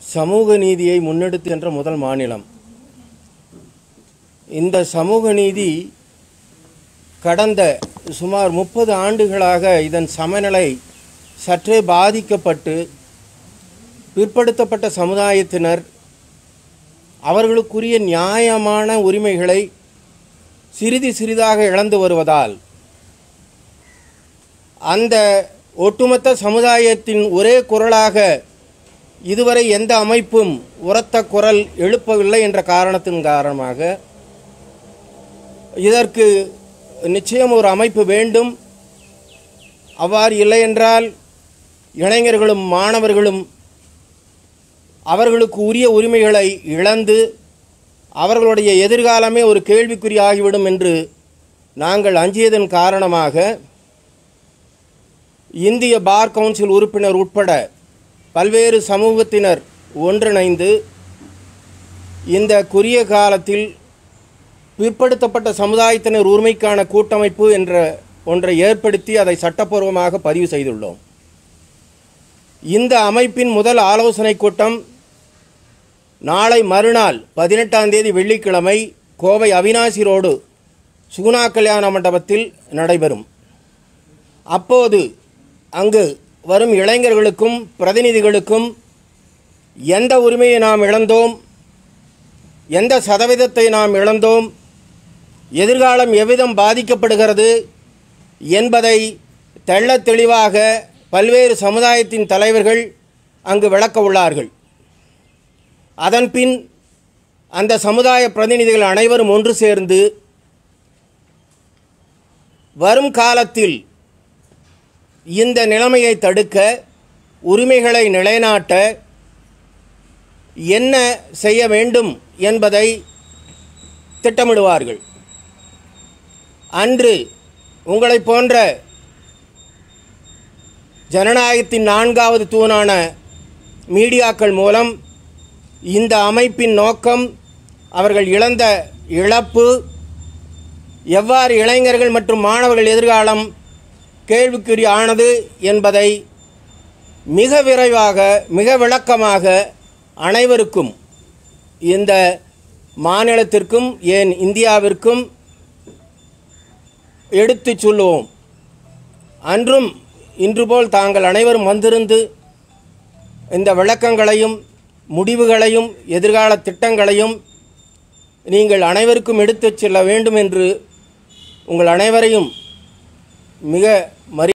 சமூக நீதியை முன்னெடுத்து சென்ற முதல் மாநிலம் இந்த சமூக நீதி கடந்த சுமார் முப்பது ஆண்டுகளாக இதன் சமநிலை சற்றே பாதிக்கப்பட்டு பிற்படுத்தப்பட்ட சமுதாயத்தினர் அவர்களுக்குரிய நியாயமான உரிமைகளை சிறிது சிறிதாக இழந்து வருவதால் அந்த ஒட்டுமொத்த சமுதாயத்தின் ஒரே குரலாக இதுவரை எந்த அமைப்பும் உரத்த குரல் எழுப்பவில்லை என்ற காரணத்தின் காரணமாக இதற்கு நிச்சயம் ஒரு அமைப்பு வேண்டும் அவ்வாறு இல்லை என்றால் இளைஞர்களும் மாணவர்களும் அவர்களுக்கு உரிய உரிமைகளை இழந்து அவர்களுடைய எதிர்காலமே ஒரு கேள்விக்குறியாகிவிடும் என்று நாங்கள் அஞ்சியதன் காரணமாக இந்திய பார் கவுன்சில் உறுப்பினர் உட்பட பல்வேறு சமூகத்தினர் ஒன்றிணைந்து இந்த குறுகிய காலத்தில் பிற்படுத்தப்பட்ட சமுதாயத்தினர் உரிமைக்கான கூட்டமைப்பு என்ற ஒன்றை ஏற்படுத்தி அதை சட்டப்பூர்வமாக பதிவு செய்துள்ளோம் இந்த அமைப்பின் முதல் ஆலோசனை கூட்டம் நாளை மறுநாள் பதினெட்டாம் தேதி வெள்ளிக்கிழமை கோவை அவினாசி ரோடு சுகுணா கல்யாண மண்டபத்தில் நடைபெறும் அப்போது அங்கு வரும் இளைஞர்களுக்கும் பிரதிநிதிகளுக்கும் எந்த உரிமையை நாம் இழந்தோம் எந்த சதவீதத்தை நாம் இழந்தோம் எதிர்காலம் எவ்விதம் பாதிக்கப்படுகிறது என்பதை தெள்ளத் தெளிவாக பல்வேறு சமுதாயத்தின் தலைவர்கள் அங்கு விளக்க உள்ளார்கள் அதன்பின் அந்த சமுதாய பிரதிநிதிகள் அனைவரும் ஒன்று சேர்ந்து வரும் காலத்தில் இந்த நிலைமையை தடுக்க உரிமைகளை நிலைநாட்ட என்ன செய்ய வேண்டும் என்பதை திட்டமிடுவார்கள் அன்று உங்களைப் போன்ற ஜனநாயகத்தின் நான்காவது தூணான மீடியாக்கள் மூலம் இந்த அமைப்பின் நோக்கம் அவர்கள் இழந்த இழப்பு எவ்வாறு இளைஞர்கள் மற்றும் மாணவர்கள் எதிர்காலம் கேள்விக்குறி ஆனது என்பதை மிக விரைவாக மிக விளக்கமாக அனைவருக்கும் இந்த மாநிலத்திற்கும் ஏன் இந்தியாவிற்கும் எடுத்துச் சொல்லுவோம் அன்றும் இன்று போல் தாங்கள் அனைவரும் வந்திருந்து இந்த விளக்கங்களையும் முடிவுகளையும் எதிர்கால திட்டங்களையும் நீங்கள் அனைவருக்கும் எடுத்துச் செல்ல வேண்டும் என்று உங்கள் அனைவரையும் மிக மரி